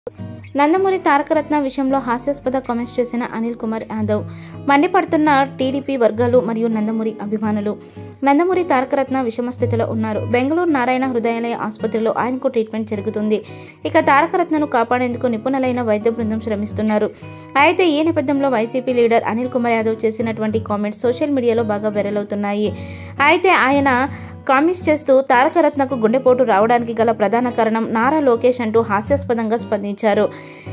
నందమూరి తారకరత్న విషయంలో హాస్యాస్పద కామెంట్స్ చేసిన అనిల్ కుమార్ యాదవ్ మండిపడుతున్న టీడీపీ వర్గాలు మరియు నందమూరి అభిమానులు నందమూరి తారకరత్న విషమ స్థితిలో ఉన్నారు బెంగళూరు నారాయణ హృదయాలయ ఆసుపత్రిలో ఆయనకు ట్రీట్మెంట్ జరుగుతుంది ఇక తారకరత్నను కాపాడేందుకు నిపుణులైన వైద్య బృందం శ్రమిస్తున్నారు అయితే ఈ నేపథ్యంలో వైసీపీ లీడర్ అనిల్ కుమార్ యాదవ్ చేసినటువంటి కామెంట్స్ సోషల్ మీడియాలో బాగా వైరల్ అవుతున్నాయి అయితే ఆయన కామెంట్స్ చేస్తూ తారకరత్నకు గుండెపోటు రావడానికి గల ప్రధాన కారణం నారా లోకేష్ అంటూ హాస్యాస్పదంగా స్పందించారు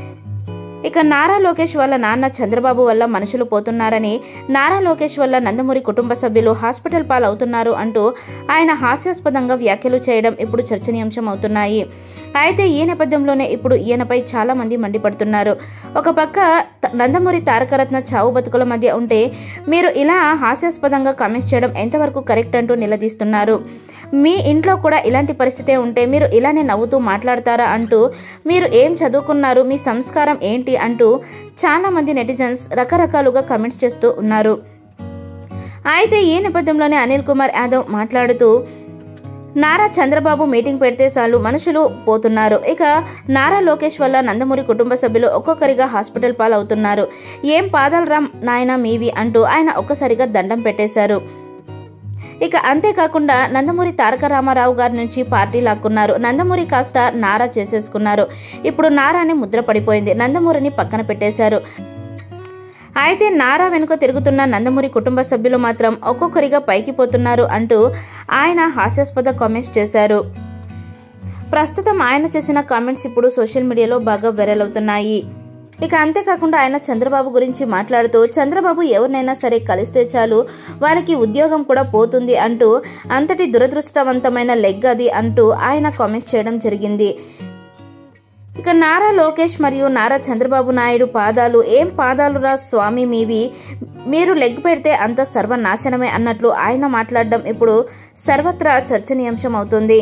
ఇక నారా లోకేష్ వల్ల నాన్న చంద్రబాబు వల్ల మనుషులు పోతున్నారని నారా లోకేష్ వల్ల నందమూరి కుటుంబ సభ్యులు హాస్పిటల్ పాలవుతున్నారు అంటూ ఆయన హాస్యాస్పదంగా వ్యాఖ్యలు చేయడం ఇప్పుడు చర్చనీయాంశం అవుతున్నాయి అయితే ఈ నేపథ్యంలోనే ఇప్పుడు ఈయనపై చాలా మంది మండిపడుతున్నారు ఒక పక్క త- నందమూరి తారకరత్న చావు బతుకుల మధ్య ఉంటే మీరు ఇలా హాస్యాస్పదంగా కామెంట్స్ చేయడం ఎంతవరకు కరెక్ట్ అంటూ నిలదీస్తున్నారు మీ ఇంట్లో కూడా ఇలాంటి పరిస్థితే ఉంటే మీరు ఇలానే నవ్వుతూ మాట్లాడతారా అంటూ మీరు ఏం చదువుకున్నారు మీ సంస్కారం ఏంటి అంటూ చాలామంది నెటిజన్స్ రకరకాలుగా కమెంట్స్ చేస్తూ ఉన్నారు అయితే ఈ నేపథ్యంలోనే అనిల్ కుమార్ యాదవ్ మాట్లాడుతూ నారా చంద్రబాబు మీటింగ్ పెడితే చాలు మనుషులు పోతున్నారు ఇక నారా లోకేష్ వల్ల నందమూరి కుటుంబ సభ్యులు ఒక్కొక్కరిగా హాస్పిటల్ పాలవుతున్నారు ఏం పాదాలు రామ్ నాయన మీవి అంటూ ఆయన ఒక్కసారిగా దండం పెట్టేశారు ఇక అంతేకాకుండా నందమూరి తారక రామారావు గారి నుంచి పార్టీ లాక్కున్నారు నందమూరి కాస్త నారా చేసేసుకున్నారు ఇప్పుడు నారాని ముద్ర పడిపోయింది నందమూరిని పక్కన పెట్టేశారు అయితే నారా వెనుక తిరుగుతున్న నందమూరి కుటుంబ సభ్యులు మాత్రం ఒక్కొక్కరిగా పైకి పోతున్నారు అంటూ ఆయన హాస్యాస్పద కామెంట్స్ చేశారు ప్రస్తుతం ఆయన చేసిన కామెంట్స్ ఇప్పుడు సోషల్ మీడియాలో బాగా వైరల్ అవుతున్నాయి ఇక అంతేకాకుండా ఆయన చంద్రబాబు గురించి మాట్లాడుతూ చంద్రబాబు ఎవరినైనా సరే కలిస్తే చాలు వాళ్ళకి ఉద్యోగం కూడా పోతుంది అంటూ అంతటి దురదృష్టవంతమైన లెగ్ అది అంటూ ఆయన కామెంట్స్ చేయడం జరిగింది ఇక నారా లోకేష్ మరియు నారా చంద్రబాబు నాయుడు పాదాలు ఏం పాదాలు రా స్వామి మీవి మీరు లెగ్ పెడితే అంత సర్వనాశనమే అన్నట్లు ఆయన మాట్లాడడం ఇప్పుడు సర్వత్రా చర్చనీయాంశం అవుతుంది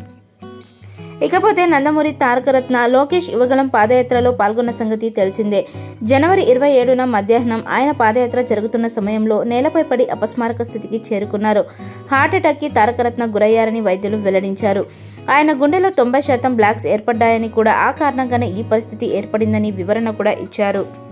ఇకపోతే నందమూరి తారకరత్న లోకేష్ యువగలం పాదయాత్రలో పాల్గొన్న సంగతి తెలిసిందే జనవరి ఇరవై ఏడున మధ్యాహ్నం ఆయన పాదయాత్ర జరుగుతున్న సమయంలో నేలపై పడి అపస్మారక స్థితికి చేరుకున్నారు హార్ట్అటాక్కి తారకరత్న గురయ్యారని వైద్యులు వెల్లడించారు ఆయన గుండెలో తొంభై శాతం బ్లాక్స్ ఏర్పడ్డాయని కూడా ఆ కారణంగానే ఈ పరిస్థితి ఏర్పడిందని వివరణ కూడా ఇచ్చారు